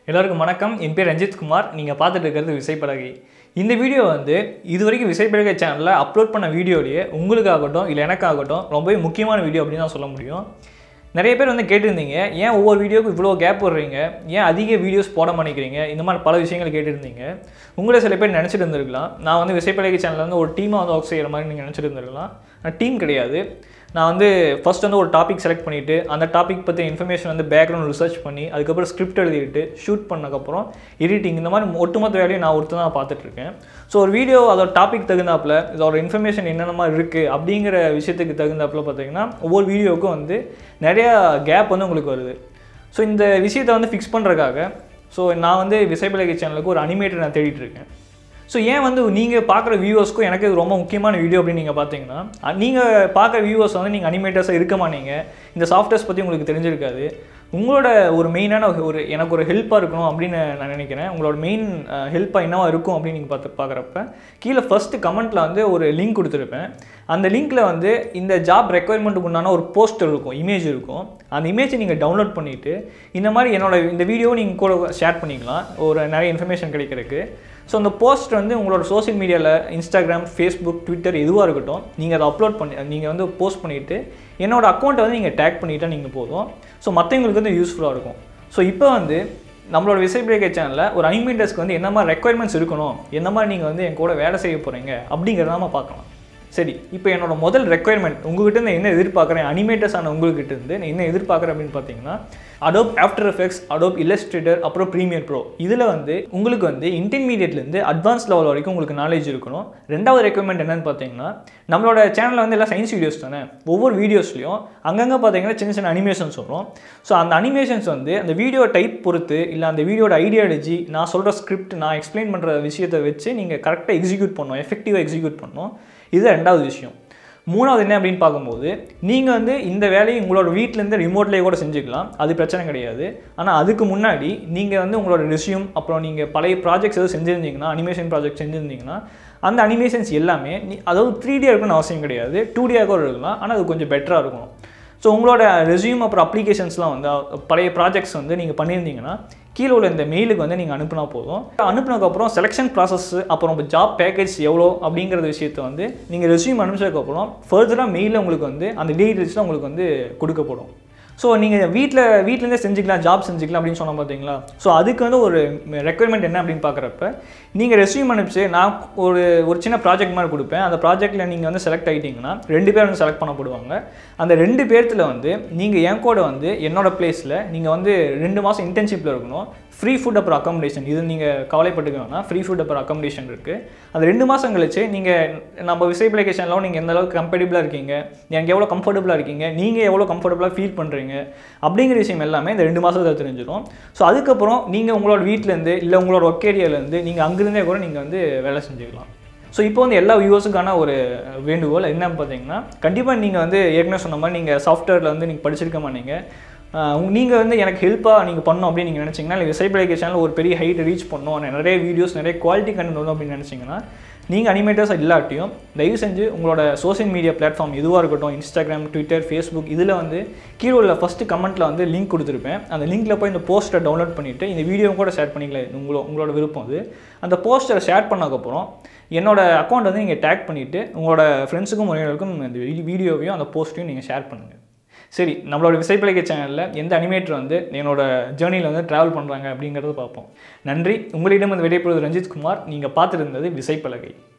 எல்லாருக்கும் வணக்கம் என் பேர் ரஞ்சித் குமார் நீங்கள் பார்த்துட்டு இருக்கிறது விசைப்பலகை இந்த வீடியோ வந்து இது வரைக்கும் விசைப்பலகை சேனலில் அப்லோட் பண்ண வீடியோலேயே உங்களுக்காகட்டும் இல்லை எனக்காகட்டும் ரொம்பவே முக்கியமான வீடியோ அப்படின்னு தான் சொல்ல முடியும் நிறைய பேர் வந்து கேட்டிருந்தீங்க ஏன் ஒவ்வொரு வீடியோக்கும் இவ்வளோ கேப் விடுறீங்க ஏன் அதிக வீடியோஸ் போட மாட்டேங்கிறீங்க இந்த மாதிரி பல விஷயங்கள் கேட்டிருந்தீங்க உங்களை சில பேர் நினச்சிட்டு இருந்திருக்கலாம் நான் வந்து விசைப்பலகை சேனலில் வந்து ஒரு டீமாக வந்து ஒர்க் செய்கிற மாதிரி நீங்கள் நினச்சிட்டு இருந்திருக்கலாம் நான் டீம் கிடையாது நான் வந்து ஃபர்ஸ்ட் வந்து ஒரு டாபிக் செலக்ட் பண்ணிவிட்டு அந்த டாபிக் பற்றி இன்ஃபர்மேஷன் வந்து பேக்ரவுண்ட் ரிசர்ச் பண்ணி அதுக்கப்புறம் ஸ்கிரிப்ட் எழுதிட்டு ஷூட் பண்ணதுக்கப்புறம் எடிட்டிங் இந்த மாதிரி ஒட்டுமொத்த வேலையை நான் ஒருத்தர் தான் பார்த்துட்ருக்கேன் ஸோ ஒரு வீடியோ அதோட டாபிக் தகுந்தாப்புல இதோட இன்ஃபர்மேஷன் என்னென்ன மாதிரி இருக்குது அப்படிங்கிற விஷயத்துக்கு தகுந்தாப்புல பார்த்தீங்கன்னா ஒவ்வொரு வீடியோவுக்கும் வந்து நிறையா கேப் வந்து உங்களுக்கு வருது ஸோ இந்த விஷயத்தை வந்து ஃபிக்ஸ் பண்ணுறதுக்காக ஸோ நான் வந்து விசைப்பலகை சேனலுக்கு ஒரு அனிமேட்டர் நான் தேடிட்டு இருக்கேன் ஸோ ஏன் வந்து நீங்கள் பார்க்குற வியூவர்ஸ்க்கும் எனக்கு இது ரொம்ப முக்கியமான வீடியோ அப்படின்னு நீங்கள் பார்த்தீங்கன்னா நீங்கள் பார்க்குற வியூவர்ஸ் வந்து நீங்கள் அனிமேட்டர்ஸாக இருக்க மாட்டீங்க இந்த சாஃப்ட்வேர்ஸ் பற்றி உங்களுக்கு தெரிஞ்சிருக்காது உங்களோட ஒரு மெயினான ஒரு எனக்கு ஒரு ஹெல்ப்பாக இருக்கணும் அப்படின்னு நான் நினைக்கிறேன் உங்களோட மெயின் ஹெல்ப்பாக என்னவா இருக்கும் அப்படின்னு நீங்கள் பார்த்து பார்க்குறப்ப கீழே ஃபஸ்ட்டு கமெண்ட்டில் வந்து ஒரு லிங்க் கொடுத்துருப்பேன் அந்த லிங்க்கில் வந்து இந்த ஜாப் ரெக்குயர்மெண்ட்டுக்கு உண்டான ஒரு போஸ்டர் இருக்கும் இமேஜ் இருக்கும் அந்த இமேஜை நீங்கள் டவுன்லோட் பண்ணிவிட்டு இந்த மாதிரி என்னோட இந்த வீடியோவை நீங்கள் கூட ஷேர் பண்ணிக்கலாம் ஒரு நிறைய இன்ஃபர்மேஷன் கிடைக்கிறதுக்கு ஸோ அந்த போஸ்ட் வந்து உங்களோட சோஷியல் மீடியாவில் இன்ஸ்டாகிராம் ஃபேஸ்புக் ட்விட்டர் எதுவாக இருக்கட்டும் நீங்கள் அதை அப்லோட் பண்ணி நீங்கள் வந்து போஸ்ட் பண்ணிவிட்டு என்னோட அக்கௌண்ட்டை வந்து நீங்கள் டேக் பண்ணிட்டா நீங்கள் போதும் ஸோ மற்றவங்களுக்கு வந்து யூஸ்ஃபுல்லாக இருக்கும் ஸோ இப்போ வந்து நம்மளோட விசை பிரேக்கர் சேனலில் ஒரு அனிமேட்டர்ஸ்க்கு வந்து என்ன மாதிரி ரெக்குயர்மெண்ட்ஸ் இருக்கணும் என்ன மாதிரி நீங்கள் வந்து என் கூட வேலை செய்ய போகிறீங்க அப்படிங்கிறத நம்ம பார்க்கலாம் சரி இப்போ என்னோட முதல் ரெக்குயர்மெண்ட் உங்ககிட்ட இருந்து என்ன எதிர்பார்க்குறேன் அனிமேட்டர்ஸ் ஆன உங்ககிட்ட இருந்து நான் என்ன எதிர்பார்க்குறேன் அப்படின்னு பார்த்தீங்கன்னா Adobe After Effects Adobe Illustrator அப்புறம் ப்ரீமியர் ப்ரோ இதில் வந்து உங்களுக்கு வந்து இன்டர்மீடியட்லேருந்து அட்வான்ஸ் லெவல் வரைக்கும் உங்களுக்கு நாலேஜ் இருக்கணும் ரெண்டாவது ரெக்குயர்மெண்ட் என்னன்னு பார்த்தீங்கன்னா நம்மளோட சேனலில் வந்து எல்லாம் சயின்ஸ் வீடியோஸ் தானே ஒவ்வொரு வீடியோஸ்லையும் அங்கங்கே பார்த்தீங்கன்னா சின்ன சின்ன அனிமேஷன்ஸ் வரும் ஸோ அந்த அனிமேஷன்ஸ் வந்து அந்த வீடியோ டைப் பொறுத்து இல்லை அந்த வீடியோட ஐடியாலஜி நான் சொல்கிற ஸ்கிரிப்ட் நான் எக்ஸ்பிளைன் பண்ணுற விஷயத்தை வச்சு நீங்கள் கரெக்டாக எக்ஸிக்யூட் பண்ணணும் எஃபெக்டிவாக எக்ஸிக்யூட் பண்ணணும் இது ரெண்டாவது விஷயம் மூணாவது என்ன அப்படின்னு பார்க்கும்போது நீங்கள் வந்து இந்த வேலையை உங்களோட வீட்டிலேருந்து ரிமோட்லேயே கூட செஞ்சுக்கலாம் அது பிரச்சனை கிடையாது ஆனால் அதுக்கு முன்னாடி நீங்கள் வந்து உங்களோட ரெசியூம் அப்புறம் நீங்கள் பழைய ப்ராஜெக்ட்ஸ் எதுவும் செஞ்சுருந்தீங்கன்னா அனிமேஷன் ப்ராஜெக்ட் செஞ்சுருந்தீங்கன்னா அந்த அனிமேஷன்ஸ் எல்லாமே நீ அதாவது த்ரீ டியாக இருக்கணும்னு அவசியம் கிடையாது டூ டியாக கூட இருக்கலாம் ஆனால் அது கொஞ்சம் பெட்டராக இருக்கும் ஸோ உங்களோட ரெசியூம் அப்புறம் அப்ளிகேஷன்ஸ்லாம் வந்து பழைய ப்ராஜெக்ட்ஸ் வந்து நீங்கள் பண்ணியிருந்தீங்கன்னா கீழே உள்ள இந்த மெயிலுக்கு வந்து நீங்கள் அனுப்புனா போதும் அனுப்புனதுக்கப்புறம் செலெக்ஷன் ப்ராசஸ் அப்புறம் ஜாப் பேக்கேஜ் எவ்வளோ அப்படிங்கிற விஷயத்தை வந்து நீங்கள் ரெசியூம் அனுப்பிச்சதுக்கப்புறம் ஃபர்தராக மெயிலில் உங்களுக்கு வந்து அந்த டீட்டெயில்ஸ்லாம் உங்களுக்கு வந்து கொடுக்கப்படும் ஸோ நீங்கள் வீட்டில் வீட்டிலேருந்தே செஞ்சுக்கலாம் ஜாப் செஞ்சுக்கலாம் அப்படின்னு சொன்ன பார்த்தீங்களா ஸோ அதுக்கு வந்து ஒரு ரெக்குயர்மெண்ட் என்ன அப்படின்னு பார்க்குறப்ப நீங்கள் ரெசியூம் அனுப்பிச்சு நான் ஒரு ஒரு சின்ன ப்ராஜெக்ட் மாதிரி கொடுப்பேன் அந்த ப்ராஜெக்ட்டில் நீங்கள் வந்து செலக்ட் ஆகிட்டீங்கன்னா ரெண்டு பேர் வந்து செலக்ட் பண்ணப்படுவாங்க அந்த ரெண்டு பேர்த்தில் வந்து நீங்கள் என் கூட வந்து என்னோட பிளேஸில் நீங்கள் வந்து ரெண்டு மாதம் இன்டர்ன்ஷிப்பில் இருக்கணும் ஃப்ரீ ஃபுட் அப்புறம் அக்காமடேஷன் இது நீங்கள் கவலைப்பட்டுக்க வேணாம் ஃப்ரீ ஃபுட் அப்புறம் அக்காமடேஷன் இருக்குது அது ரெண்டு மாதம் கழிச்சு நீங்கள் நம்ம விசைபிளிகேஷனில் நீங்கள் எந்த அளவுக்கு கம்ஃபர்டபுளாக இருக்கீங்க எனக்கு எவ்வளோ கம்ஃபர்டபுளாக இருக்கீங்க நீங்கள் எவ்வளோ கம்ஃபர்டபுளாக ஃபீல் பண்ணுறீங்க அப்படிங்கிற விஷயம் எல்லாமே இந்த ரெண்டு மாதத்தில் தெரிஞ்சிடும் ஸோ அதுக்கப்புறம் நீங்கள் உங்களோட வீட்டிலேருந்து இல்லை உங்களோட ஒர்க் ஏரியாவிலேருந்து நீங்கள் அங்கேருந்தே கூட நீங்கள் வந்து வேலை செஞ்சுக்கலாம் ஸோ இப்போ வந்து எல்லா வியூவர்ஸுக்கான ஒரு வேண்டுகோள் என்னன்னு பார்த்தீங்கன்னா கண்டிப்பாக நீங்கள் வந்து ஏற்கனவே சொன்ன மாதிரி நீங்கள் சாஃப்ட்வேரில் வந்து நீங்கள் படிச்சிருக்க மாட்டீங்க நீங்கள் வந்து எனக்கு ஹெல்ப்பாக நீங்கள் பண்ணணும் அப்படின்னு நீங்கள் நினச்சிங்கன்னா இல்லை விசைபிளைகே சேனல் ஒரு பெரிய ஹைட்டை ரீச் பண்ணணும் நிறைய வீடியோஸ் நிறைய குவாலிட்டி கண்டென்ட் வரும் அப்படின்னு நினச்சிங்கன்னா நீங்கள் அனிமேட்டர்ஸ் இல்லாட்டியும் தயவு செஞ்சு உங்களோட சோஷியல் மீடியா பிளாட்ஃபார்ம் எதுவாக இருக்கட்டும் இன்ஸ்டாகிராம் ட்விட்டர் ஃபேஸ்புக் இதில் வந்து கீழே உள்ள ஃபஸ்ட்டு கமெண்ட்டில் வந்து லிங்க் கொடுத்துருப்பேன் அந்த லிங்க்கில் போய் இந்த போஸ்டரை டவுன்லோட் பண்ணிவிட்டு இந்த வீடியோவும் கூட ஷேர் பண்ணிக்கலாம் உங்களோட உங்களோட விருப்பம் அது அந்த போஸ்டரை ஷேர் பண்ணதுக்கப்புறம் என்னோட அக்கௌண்ட் வந்து நீங்கள் டேக் பண்ணிவிட்டு உங்களோட ஃப்ரெண்ட்ஸுக்கும் உறவினர்களுக்கும் இந்த வீடியோவையும் அந்த போஸ்ட்டையும் நீங்கள் ஷேர் பண்ணுங்கள் சரி நம்மளோட விசைப்பலகை சேனலில் எந்த அனிமேட்டர் வந்து என்னோட ஜேர்னியில் வந்து ட்ராவல் பண்ணுறாங்க அப்படிங்கிறத பார்ப்போம் நன்றி உங்களிடம் வந்து விடைபெறுவது ரஞ்சித் குமார் நீங்கள் பார்த்துருந்தது விசைப்பலகை